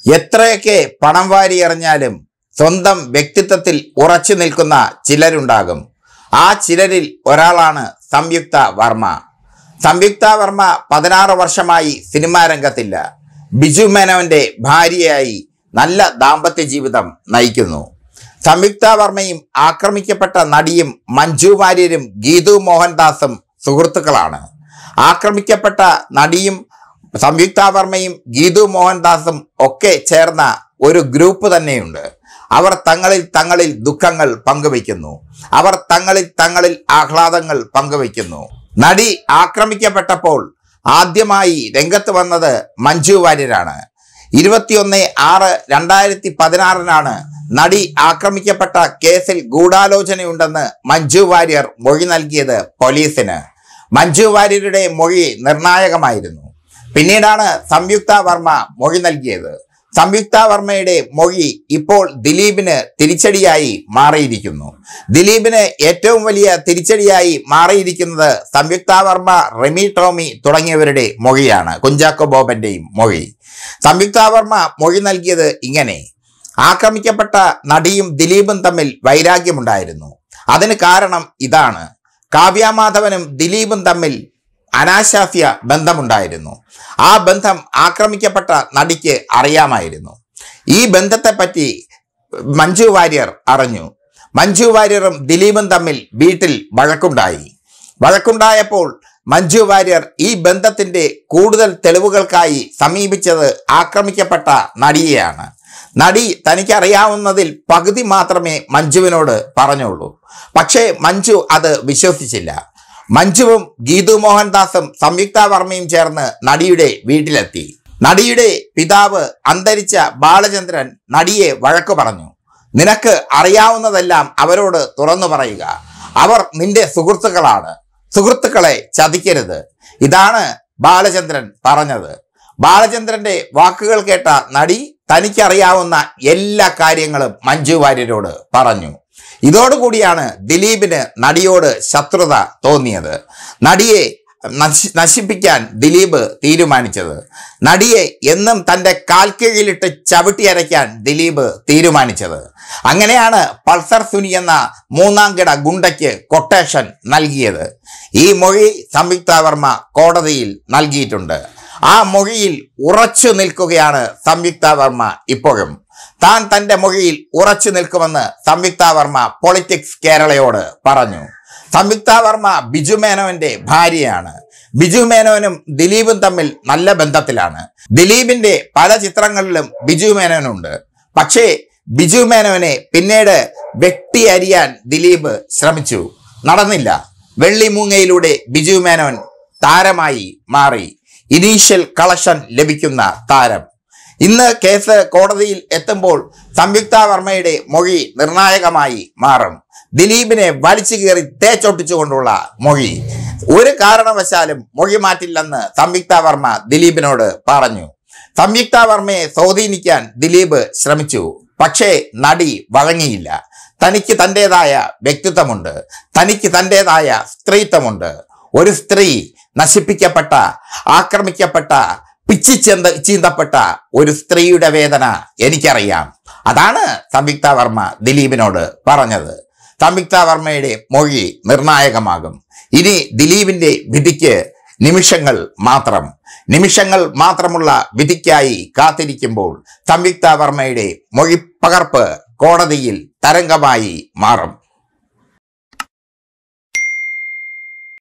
എത്രയൊക്കെ പണം വാരി എറിഞ്ഞാലും സ്വന്തം വ്യക്തിത്വത്തിൽ ഉറച്ചു നിൽക്കുന്ന ചിലരുണ്ടാകും ആ ചിലരിൽ ഒരാളാണ് സംയുക്ത വർമ്മ സംയുക്ത വർമ്മ പതിനാറ് വർഷമായി സിനിമാ രംഗത്തില്ല ബിജു മേനോന്റെ ഭാര്യയായി നല്ല ദാമ്പത്യ ജീവിതം നയിക്കുന്നു സംയുക്ത വർമ്മയും ആക്രമിക്കപ്പെട്ട നടിയും മഞ്ജു വാര്യരും ഗീതു മോഹൻദാസും സുഹൃത്തുക്കളാണ് ആക്രമിക്കപ്പെട്ട നടിയും സംയുക്ത വർമ്മയും ഗീതു മോഹൻദാസും ഒക്കെ ചേർന്ന ഒരു ഗ്രൂപ്പ് തന്നെയുണ്ട് അവർ തങ്ങളിൽ തങ്ങളിൽ ദുഃഖങ്ങൾ പങ്കുവയ്ക്കുന്നു അവർ തങ്ങളിൽ തങ്ങളിൽ ആഹ്ലാദങ്ങൾ പങ്കുവയ്ക്കുന്നു നടി ആക്രമിക്കപ്പെട്ടപ്പോൾ ആദ്യമായി രംഗത്ത് വന്നത് മഞ്ജു വാര്യരാണ് ഇരുപത്തിയൊന്ന് ആറ് രണ്ടായിരത്തി പതിനാറിനാണ് നടി ആക്രമിക്കപ്പെട്ട കേസിൽ ഗൂഢാലോചനയുണ്ടെന്ന് മഞ്ജു വാര്യർ മൊഴി നൽകിയത് പോലീസിന് മഞ്ജു വാര്യരുടെ മൊഴി നിർണായകമായിരുന്നു പിന്നീടാണ് സംയുക്ത വർമ്മ മൊഴി നൽകിയത് സംയുക്ത വർമ്മയുടെ മൊഴി ഇപ്പോൾ ദിലീപിന് തിരിച്ചടിയായി മാറിയിരിക്കുന്നു ദിലീപിന് ഏറ്റവും വലിയ തിരിച്ചടിയായി മാറിയിരിക്കുന്നത് സംയുക്ത വർമ്മ റെമി ടോമി തുടങ്ങിയവരുടെ മൊഴിയാണ് കുഞ്ചാക്കോ ബോബന്റെയും മൊഴി സംയുക്ത വർമ്മ മൊഴി നൽകിയത് ഇങ്ങനെ ആക്രമിക്കപ്പെട്ട നടിയും ദിലീപും തമ്മിൽ വൈരാഗ്യമുണ്ടായിരുന്നു അതിന് കാരണം ഇതാണ് കാവ്യാമാധവനും ദിലീപും തമ്മിൽ അനാശാസ്യ ബന്ധമുണ്ടായിരുന്നു ആ ബന്ധം ആക്രമിക്കപ്പെട്ട നടിക്ക് അറിയാമായിരുന്നു ഈ ബന്ധത്തെപ്പറ്റി മഞ്ജു വാര്യർ അറിഞ്ഞു മഞ്ജു വാര്യറും ദിലീപും തമ്മിൽ വീട്ടിൽ വഴക്കുണ്ടായി വഴക്കുണ്ടായപ്പോൾ മഞ്ജു വാര്യർ ഈ ബന്ധത്തിന്റെ കൂടുതൽ തെളിവുകൾക്കായി സമീപിച്ചത് ആക്രമിക്കപ്പെട്ട നടിയെയാണ് നടി തനിക്കറിയാവുന്നതിൽ പകുതി മാത്രമേ മഞ്ജുവിനോട് പറഞ്ഞുള്ളൂ പക്ഷേ മഞ്ജു അത് വിശ്വസിച്ചില്ല മഞ്ജുവും ഗീതു മോഹൻദാസും സംയുക്ത വർമ്മയും ചേർന്ന് നടിയുടെ വീട്ടിലെത്തി നടിയുടെ പിതാവ് അന്തരിച്ച ബാലചന്ദ്രൻ നടിയെ വഴക്കു പറഞ്ഞു നിനക്ക് അറിയാവുന്നതെല്ലാം അവരോട് തുറന്നു പറയുക അവർ നിന്റെ സുഹൃത്തുക്കളാണ് സുഹൃത്തുക്കളെ ചതിക്കരുത് ഇതാണ് ബാലചന്ദ്രൻ പറഞ്ഞത് ബാലചന്ദ്രന്റെ വാക്കുകൾ കേട്ട നടി തനിക്കറിയാവുന്ന എല്ലാ കാര്യങ്ങളും മഞ്ജു വാര്യരോട് പറഞ്ഞു ഇതോടുകൂടിയാണ് ദിലീപിന് നടിയോട് ശത്രുത തോന്നിയത് നടിയെ നശി നശിപ്പിക്കാൻ ദിലീപ് തീരുമാനിച്ചത് നടിയെ എന്നും തൻ്റെ കാൽക്കീഴിലിട്ട് ചവിട്ടിയരയ്ക്കാൻ ദിലീപ് തീരുമാനിച്ചത് അങ്ങനെയാണ് പൾസർ സുനി എന്ന മൂന്നാം കിട ഗുണ്ടയ്ക്ക് കൊട്ടേഷൻ നൽകിയത് ഈ മൊഴി സംയുക്ത വർമ്മ കോടതിയിൽ നൽകിയിട്ടുണ്ട് ആ മൊഴിയിൽ ഉറച്ചു നിൽക്കുകയാണ് സംയുക്ത വർമ്മ ഇപ്പോഴും താൻ തന്റെ മൊഴിയിൽ ഉറച്ചു നിൽക്കുമെന്ന് സംയുക്ത വർമ്മ പൊളിറ്റിക്സ് കേരളയോട് പറഞ്ഞു സംയുക്ത വർമ്മ ബിജു മേനോന്റെ ഭാര്യയാണ് ബിജു മേനോനും ദിലീപും തമ്മിൽ നല്ല ബന്ധത്തിലാണ് ദിലീപിന്റെ പല ചിത്രങ്ങളിലും ബിജു മേനോനുണ്ട് പക്ഷേ ബിജു മേനോനെ പിന്നീട് വെട്ടി അരിയാൻ ദിലീപ് ശ്രമിച്ചു നടന്നില്ല വെള്ളിമൂങ്ങയിലൂടെ ബിജു മേനോൻ താരമായി മാറി ഇനീഷ്യൽ കളക്ഷൻ ലഭിക്കുന്ന താരം ഇന്ന് കേസ് കോടതിയിൽ എത്തുമ്പോൾ സംയുക്ത വർമ്മയുടെ മൊഴി നിർണായകമായി മാറും ദിലീപിനെ വലിച്ചു കയറി തേച്ചൊട്ടിച്ചുകൊണ്ടുള്ള മൊഴി ഒരു കാരണവശാലും മൊഴി മാറ്റില്ലെന്ന് സംയുക്ത വർമ്മ ദിലീപിനോട് പറഞ്ഞു സംയുക്ത വർമ്മയെ സ്വാധീനിക്കാൻ ദിലീപ് ശ്രമിച്ചു പക്ഷേ നടി വഴങ്ങിയില്ല തനിക്ക് തൻ്റെതായ വ്യക്തിത്വമുണ്ട് തനിക്ക് തൻ്റെതായ സ്ത്രീത്വമുണ്ട് ഒരു സ്ത്രീ നശിപ്പിക്കപ്പെട്ട ആക്രമിക്കപ്പെട്ട പിച്ചി ചെന്ത ചീന്തപ്പെട്ട ഒരു സ്ത്രീയുടെ വേദന എനിക്കറിയാം അതാണ് സംയുക്ത വർമ്മ ദിലീപിനോട് പറഞ്ഞത് സംയുക്ത വർമ്മയുടെ മൊഴി നിർണായകമാകും ഇനി ദിലീപിന്റെ വിധിക്ക് നിമിഷങ്ങൾ മാത്രം നിമിഷങ്ങൾ മാത്രമുള്ള വിധിക്കായി കാത്തിരിക്കുമ്പോൾ സംയുക്ത വർമ്മയുടെ മൊഴി പകർപ്പ് കോടതിയിൽ തരംഗമായി മാറും